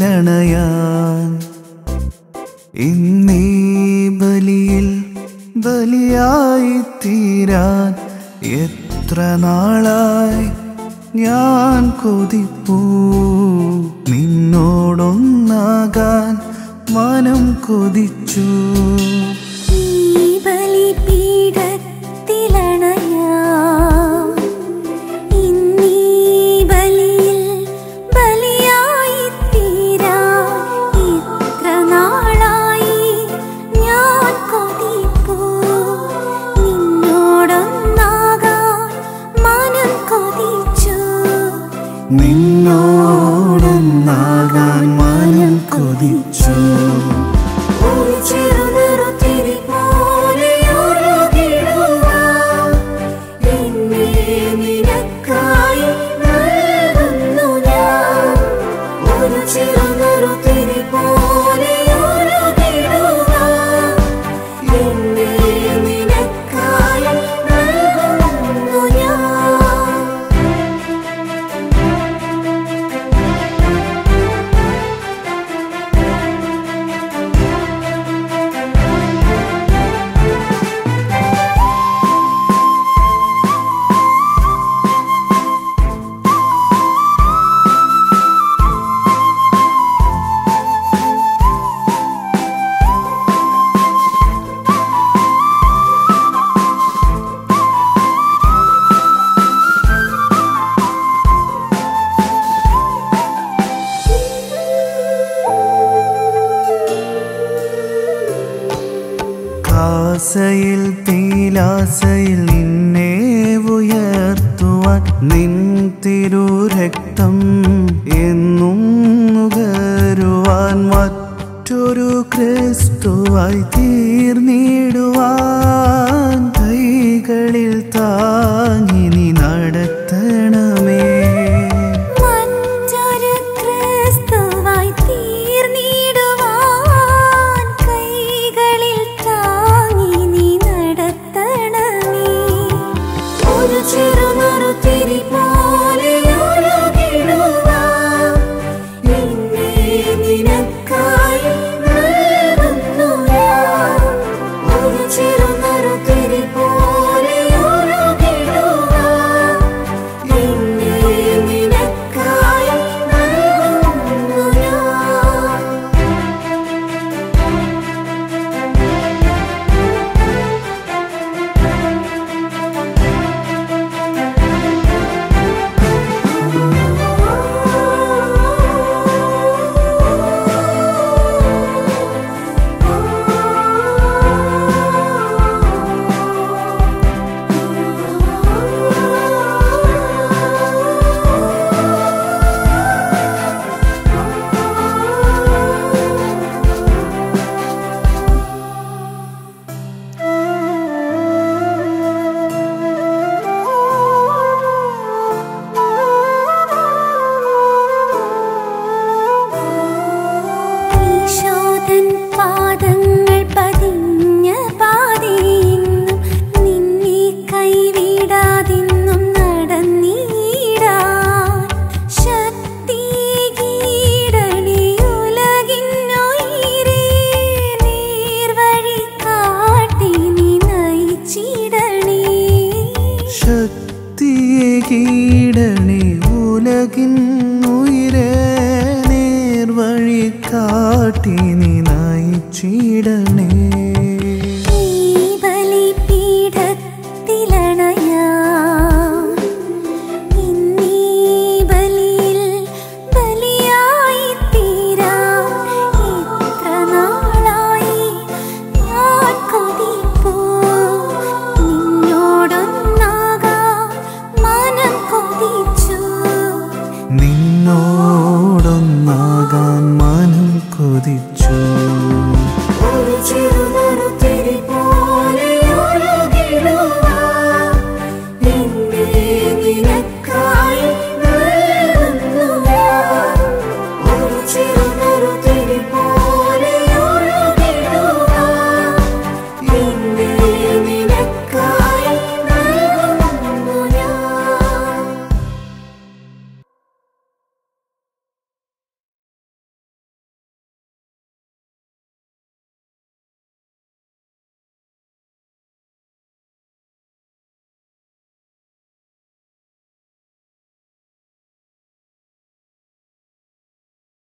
പീഠത്തിലണയാൻ ഇന്നീ ബലിയിൽ ബലിയായി തീരാൻ എത്ര നാളായി ഞാൻ കൊതിപ്പൂ നിന്നോടൊന്നാകാൻ മനം കൊതിച്ചു ഈ ബലിപീഠത്തിലണയാം. ഇന്നീ ബലിയിൽ ബലിയായിത്തീരാൻ ഇത്ര നാളായി ഞാൻ കൊതിപ്പൂ. നിന്നോടൊന്നാകാൻ മനം കൊതിച്ചു നിന്നോടൊന്നാകാൻ മനം കൊതിച്ചു ഒരു ചെറുനിറുത്തിരി പോലെയൊഴുകിടുവാൻ എന്നെ നിനക്കായി നൽകുന്നു ഞാൻ. ഒരു ചെറുനിറുത്തിരി പോലെയൊഴുകിടുവാൻ എന്നെ നിനക്കായി നൽകുന്നു ഞാൻ കാസയിൽ തീലാസയിൽ നിന്നെ ഉയർത്തുവാൻ നിൻ തിരുരക്തം എന്നും നുകരുവാൻ മറ്റൊരു ക്രിസ്തുവായി തീർന്നിടുവാൻ കൈകളിൽ താങ്ങി നീ നടത്തണമേ മറ്റൊരു ക്രിസ്തുവായി തീർന്നിടുവാൻ കൈകളിൽ താങ്ങി നീ നടത്തണമേ ഒരു ചെറുനറുത്തിരി പോലെയൊഴുകിടുവാൻ എന്നെ നിനക്കായി നൽകുന്നു ഞാൻ. ഒരു ചെറുനറുത്തിരി പോലെയൊഴുകിടുവാൻ എന്നെ നിനക്കായി നൽകുന്നു ഞാൻ ഈശോദൻ പാദങ്ങൾ പതിഞ്ഞ പാതയെന്നും നിന്നെ കൈവിടാതിന്നും നടന്നീടാൻ ശക്തി കീടണി ഉലകിന്നുയിരേ നേർവഴി കാട്ടി നീ നയിച്ചിടണേ ശക്തിയെ